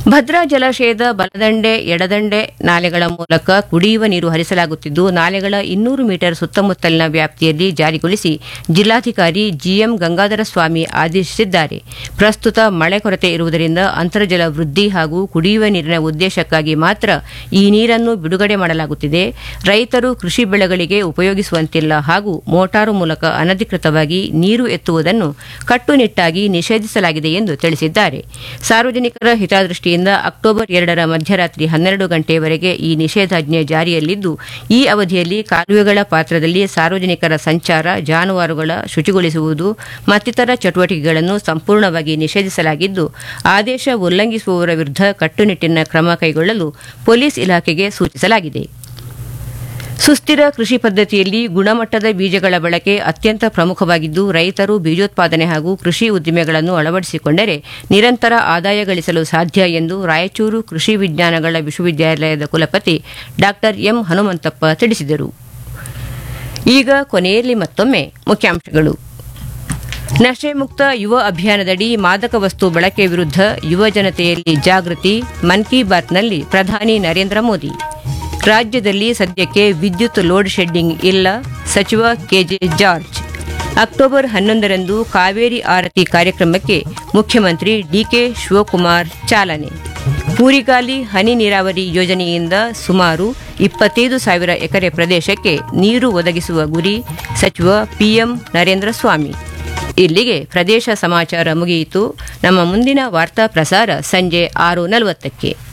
ಭದ್ರಾ ಜಲಾಶಯದ ಬಲದಂಡೆ ಎಡದಂಡೆ ನಾಲೆಗಳ ಮೂಲಕ ಕುಡಿಯುವ ನೀರು ಹರಿಸಲಾಗುತ್ತಿದ್ದು ನಾಲೆಗಳ ಇನ್ನೂರು ಮೀಟರ್ ಸುತ್ತಮುತ್ತಲಿನ ವ್ಯಾಪ್ತಿಯಲ್ಲಿ ಜಾರಿಗೊಳಿಸಿ ಜಿಲ್ಲಾಧಿಕಾರಿ ಜಿಎಂ ಗಂಗಾಧರ ಸ್ವಾಮಿ ಆದೇಶಿಸಿದ್ದಾರೆ ಪ್ರಸ್ತುತ ಮಳೆ ಕೊರತೆ ಇರುವುದರಿಂದ ಅಂತರ್ಜಲ ವೃದ್ಧಿ ಹಾಗೂ ಕುಡಿಯುವ ನೀರಿನ ಉದ್ದೇಶಕ್ಕಾಗಿ ಮಾತ್ರ ಈ ನೀರನ್ನು ಬಿಡುಗಡೆ ಮಾಡಲಾಗುತ್ತಿದೆ ರೈತರು ಕೃಷಿ ಬೆಳೆಗಳಿಗೆ ಉಪಯೋಗಿಸುವಂತಿಲ್ಲ ಹಾಗೂ ಮೋಟಾರು ಮೂಲಕ ಅನಧಿಕೃತವಾಗಿ ನೀರು ಎತ್ತುವುದನ್ನು ಕಟ್ಟುನಿಟ್ಟಾಗಿ ನಿಷೇಧಿಸಲಾಗಿದೆ ಎಂದು ತಿಳಿಸಿದ್ದಾರೆ ಸಾರ್ವಜನಿಕರ ಹಿತದೃಷ್ಟಿಯಿಂದ ಅಕ್ಟೋಬರ್ ಎರಡರ ಮಧ್ಯರಾತ್ರಿ ಹನ್ನೆರಡು ಗಂಟೆಯವರೆಗೆ ಈ ನಿಷೇಧಾಜ್ಞೆ ಜಾರಿಯಲ್ಲಿದ್ದು ಈ ಅವಧಿಯಲ್ಲಿ ಕಾಲುವೆಗಳ ಪಾತ್ರದಲ್ಲಿ ಸಾರ್ವಜನಿಕರ ಸಂಚಾರ ಜಾನುವಾರುಗಳ ಶುಚಿಗೊಳಿಸುವುದು ಮತ್ತಿತರ ಚಟುವಟಿಕೆಗಳನ್ನು ಸಂಪೂರ್ಣವಾಗಿ ನಿಷೇಧಿಸಲಾಗಿದ್ದು ಆದೇಶ ಉಲ್ಲಂಘಿಸುವವರ ವಿರುದ್ಧ ಕಟ್ಟುನಿಟ್ಟಿನ ಕ್ರಮ ಕೈಗೊಳ್ಳಲು ಪೊಲೀಸ್ ಇಲಾಖೆಗೆ ಸೂಚಿಸಲಾಗಿದೆ ಸುಸ್ಥಿರ ಕೃಷಿ ಪದ್ಧತಿಯಲ್ಲಿ ಗುಣಮಟ್ಟದ ಬೀಜಗಳ ಬಳಕೆ ಅತ್ಯಂತ ಪ್ರಮುಖವಾಗಿದ್ದು ರೈತರು ಬೀಜೋತ್ಪಾದನೆ ಹಾಗೂ ಕೃಷಿ ಉದ್ದಿಮೆಗಳನ್ನು ಅಳವಡಿಸಿಕೊಂಡರೆ ನಿರಂತರ ಆದಾಯ ಗಳಿಸಲು ಸಾಧ್ಯ ಎಂದು ರಾಯಚೂರು ಕೃಷಿ ವಿಜ್ಞಾನಗಳ ವಿಶ್ವವಿದ್ಯಾಲಯದ ಕುಲಪತಿ ಡಾ ಎಂ ಹನುಮಂತಪ್ಪ ತಿಳಿಸಿದರು ಈಗ ಕೊನೆಯಲ್ಲಿ ಮತ್ತೊಮ್ಮೆ ಮುಖ್ಯಾಂಶಗಳು ನಶೆ ಮುಕ್ತ ಯುವ ಅಭಿಯಾನದಡಿ ಮಾದಕ ವಸ್ತು ಬಳಕೆ ವಿರುದ್ಧ ಯುವ ಜನತೆಯಲ್ಲಿ ಜಾಗೃತಿ ಮನ್ ಕಿ ಬಾತ್ನಲ್ಲಿ ಪ್ರಧಾನಿ ನರೇಂದ್ರ ಮೋದಿ ರಾಜ್ಯದಲ್ಲಿ ಸದ್ಯಕ್ಕೆ ವಿದ್ಯುತ್ ಲೋಡ್ ಶೆಡ್ಡಿಂಗ್ ಇಲ್ಲ ಸಚಿವ ಕೆಜೆ ಜಾರ್ಜ್ ಅಕ್ಟೋಬರ್ ಹನ್ನೊಂದರಂದು ಕಾವೇರಿ ಆರತಿ ಕಾರ್ಯಕ್ರಮಕ್ಕೆ ಮುಖ್ಯಮಂತ್ರಿ ಡಿಕೆ ಶಿವಕುಮಾರ್ ಚಾಲನೆ ಪೂರಿಗಾಲಿ ಹನಿ ನೀರಾವರಿ ಯೋಜನೆಯಿಂದ ಸುಮಾರು ಇಪ್ಪತ್ತೈದು ಸಾವಿರ ಎಕರೆ ಪ್ರದೇಶಕ್ಕೆ ನೀರು ಒದಗಿಸುವ ಗುರಿ ಸಚಿವ ಪಿಎಂ ನರೇಂದ್ರ ಸ್ವಾಮಿ ಇಲ್ಲಿಗೆ ಪ್ರದೇಶ ಸಮಾಚಾರ ಮುಗಿಯಿತು ನಮ್ಮ ಮುಂದಿನ ವಾರ್ತಾ ಪ್ರಸಾರ ಸಂಜೆ ಆರು ನಲವತ್ತಕ್ಕೆ